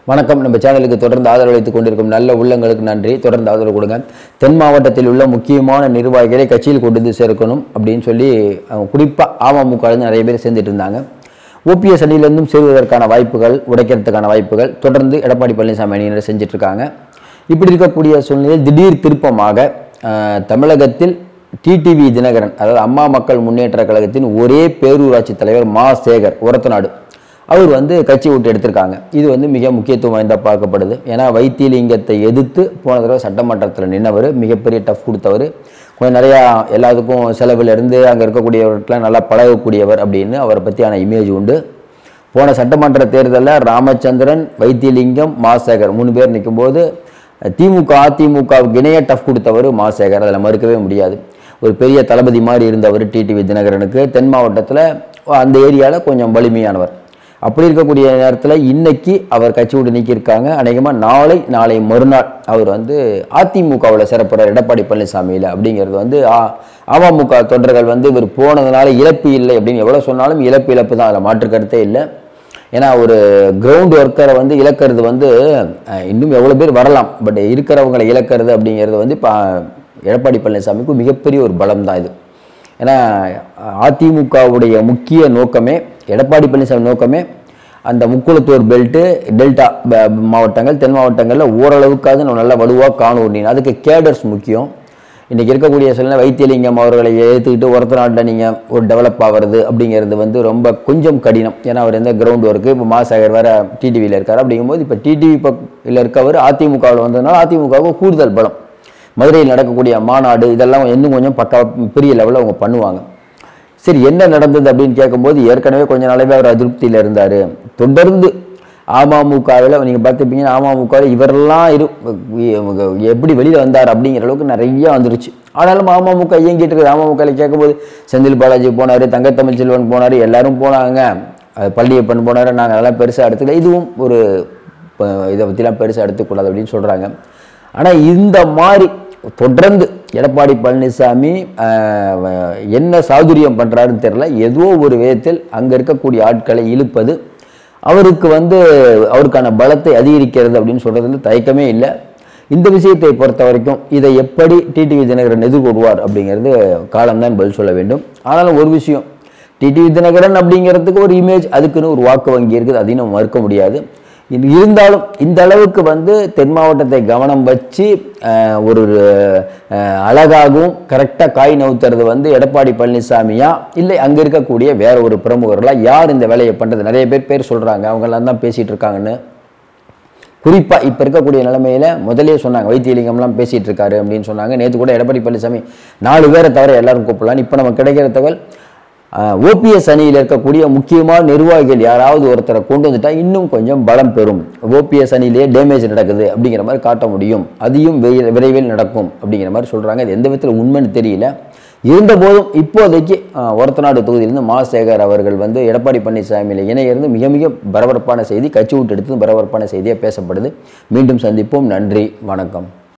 வணக்கம் நம்ம சேனலுக்கு தொடர்ந்து ஆதரவளித்துக் கொண்டிருக்கும் நல்ல உள்ளங்களுக்கு நன்றி தொடர்ந்து ஆதரவு கொடுங்க தென் மாவட்டத்தில் உள்ள முக்கியமான நிர்வாகிகளை கட்சியில் கொண்டு வந்து சேர்க்கணும் அப்படின்னு சொல்லி குறிப்பாக அமமுக ல நிறைய பேர் சேர்ந்துட்டு இருந்தாங்க ஓபிஎஸ் அணியிலிருந்தும் சேருவதற்கான வாய்ப்புகள் உடைக்கிறதுக்கான வாய்ப்புகள் தொடர்ந்து எடப்பாடி பழனிசாமி அணியினர் செஞ்சுட்டு இருக்காங்க இப்படி இருக்கக்கூடிய சூழ்நிலையில் திடீர் திருப்பமாக அஹ், தமிழகத்தில் டிடிவி தினகரன் அதாவது அம்மா மக்கள் முன்னேற்ற கழகத்தின் ஒரே பேரூராட்சி தலைவர் மா சேகர் உரத்தநாடு அவர் வந்து கட்சி விட்டு எடுத்திருக்காங்க இது வந்து மிக முக்கியத்துவம் வாய்ந்தா பார்க்கப்படுது ஏன்னா வைத்தியலிங்கத்தை எதிர்த்து போன தடவை சட்டமன்றத்தில் நின்னவர் மிகப்பெரிய டஃப் கொடுத்தவர் கொஞ்சம் நிறையா எல்லாத்துக்கும் செலவில் இருந்து அங்கே இருக்கக்கூடியவர்களுக்கெல்லாம் நல்லா பழகக்கூடியவர் அப்படின்னு அவரை பற்றியான இமேஜ் உண்டு போன சட்டமன்ற தேர்தலில் ராமச்சந்திரன் வைத்தியலிங்கம் மாசேகர் மூணு பேர் நிற்கும்போது திமுக அதிமுகவுக்கு இணைய டஃப் கொடுத்தவர் மாசேகர் அதில் மறுக்கவே முடியாது ஒரு பெரிய தளபதி மாதிரி இருந்தவர் டிடிவி தினகரனுக்கு தென் மாவட்டத்தில் அந்த ஏரியாவில் கொஞ்சம் வலிமையானவர் அப்படி இருக்கக்கூடிய நேரத்தில் இன்னைக்கு அவர் கட்சி விட்டு நீக்கியிருக்காங்க அநேகமாக நாளை நாளை மறுநாள் அவர் வந்து அதிமுகவில் சிறப்புறார் எடப்பாடி பழனிசாமியில் அப்படிங்கிறது வந்து அ- அமமுக தொண்டர்கள் வந்து இவர் போனதுனால இழப்பு இல்லை அப்படின்னு எவ்வளோ சொன்னாலும் இழப்பு இழப்பு தான் அதில் மாற்று கருத்தே இல்லை ஏன்னா ஒரு கிரவுண்ட் ஒர்க்கரை வந்து இழக்கிறது வந்து அஹ், இன்னும் எவ்வளோ பேர் வரலாம் பட் இருக்கிறவங்களை இழக்கிறது அப்படிங்கிறது வந்து இப்போ எடப்பாடி பழனிசாமிக்கு மிகப்பெரிய ஒரு பலம் தான் இது ஏன்னா அதிமுகவுடைய முக்கிய நோக்கமே எடப்பாடி பழனிசாமி நோக்கமே அந்த முக்குளத்தூர் பெல்ட்டு டெல்டா ப- மாவட்டங்கள் தென் மாவட்டங்களில் ஓரளவுக்காவது நம்ம நல்லா வலுவாக காணும் அதுக்கு கேடர்ஸ் முக்கியம் இன்றைக்கி இருக்கக்கூடிய சூழ்நிலை வைத்தியலிங்கம் அவர்களை ஏற்றுக்கிட்டு ஒருத்த நாட்டில் நீங்கள் ஒரு டெவலப் ஆகிறது அப்படிங்கிறது வந்து ரொம்ப கொஞ்சம் கடினம் ஏன்னா அவர் எந்த கிரவுண்ட் ஒர்க்கு இப்போ மாசாகர் வேறு டிடிவியில் இருக்கார் அப்படிங்கும்போது இப்போ டிடிவி பக்கம் இருக்கவர் அதிமுகவில் வந்ததுனால அதிமுகவுக்கு கூடுதல் பலம் மதுரையில் நடக்கக்கூடிய மாநாடு இதெல்லாம் இன்னும் கொஞ்சம் பக்கா பெரிய லெவலில் அவங்க பண்ணுவாங்க சரி என்ன நடந்தது அப்படின்னு கேட்கும்போது ஏற்கனவே கொஞ்ச நாளாவே அவர் அதிருப்தியில் இருந்தார் தொடர்ந்து அமமுகவில் நீங்கள் பார்த்துப்பீங்கன்னா அமமுகவில் இவரெல்லாம் இரு எப்படி வெளியில் வந்தார் அப்படிங்கிற அளவுக்கு நிறைய வந்துருச்சு ஆனாலும் அமமுக இயங்கிட்டு இருக்குது அமமுகவில் கேட்கும்போது செந்தில் பாலாஜி போனார் தங்கத்தமிழ் செல்வன் போனார் எல்லாரும் போனாங்க அது பள்ளியப்பன் போனார் நாங்கள் அதெல்லாம் பெருசாக எடுத்துக்கல இதுவும் ஒரு இப்போ இதை பற்றிலாம் பெருசாக எடுத்துக்கூடாது அப்படின்னு சொல்கிறாங்க ஆனால் இந்த மாதிரி தொடர்ந்து எடப்பாடி பழனிசாமி ஆஹ், என்ன சாதுரியம் பண்ணுறாருன்னு தெரில ஏதோ ஒரு விதத்தில் அங்கே இருக்கக்கூடிய ஆட்களை இழுப்பது அவருக்கு வந்து அவருக்கான பலத்தை அதிகரிக்கிறது அப்படின்னு சொல்கிறதுல தயக்கமே இல்லை இந்த விஷயத்தை பொறுத்த வரைக்கும் இதை எப்படி டிடிவி தினகரன் எதிர்கொள்வார் அப்படிங்கிறது காலம்தான் பதில் சொல்ல வேண்டும் ஆனாலும் ஒரு விஷயம் டிடிவி தினகரன் அப்படிங்கிறதுக்கு ஒரு இமேஜ் அதுக்குன்னு ஒரு வாக்கு வங்கி இருக்குது அதையும் நம்ம மறுக்க முடியாது இது இருந்தாலும் இந்த அளவுக்கு வந்து தென் மாவட்டத்தை கவனம் வச்சு அஹ், ஒரு அஹ், அழகாகவும் கரெக்டாக காய் நவுத்துறது வந்து எடப்பாடி பழனிசாமியா இல்லை அங்கே இருக்கக்கூடிய வேற ஒரு பிரமுகர்களா யார் இந்த வேலையை பண்ணுறது நிறைய பேர் பேர் சொல்கிறாங்க அவங்கெல்லாம் தான் பேசிகிட்டு இருக்காங்கன்னு குறிப்பாக இப்போ இருக்கக்கூடிய நிலைமையில முதலே சொன்னாங்க வைத்தியலிங்கம்லாம் பேசிகிட்டு இருக்காரு அப்படின்னு சொன்னாங்க நேற்று கூட எடப்பாடி பழனிசாமி நாலு பேரை தவிர எல்லாரும் கூப்பிடலாம் இப்போ நம்ம கிடைக்கிற தகவல் ஓபிஎஸ் அணியில் இருக்கக்கூடிய முக்கியமான நிர்வாகிகள் யாராவது ஒருத்தரை கொண்டு வந்துட்டா இன்னும் கொஞ்சம் பலம் பெறும் ஓபிஎஸ் அணியிலேயே டேமேஜ் நடக்குது அப்படிங்கிற மாதிரி காட்ட முடியும் அதையும் விரை- விரைவில் நடக்கும் அப்படிங்கிற மாதிரி சொல்கிறாங்க இது எந்த விதத்தில் உண்மைன்னு தெரியல இருந்தபோதும் இப்போதைக்கு ஆஹ், ஒரத்தநாடு தொகுதியிலிருந்து மா சேகர் அவர்கள் வந்து எடப்பாடி பழனிசாமியில் இணையிருந்து மிக மிக பரபரப்பான செய்தி கட்சி விட்டு எடுத்து பரபரப்பான செய்தியாக பேசப்படுது மீண்டும் சந்திப்போம் நன்றி வணக்கம்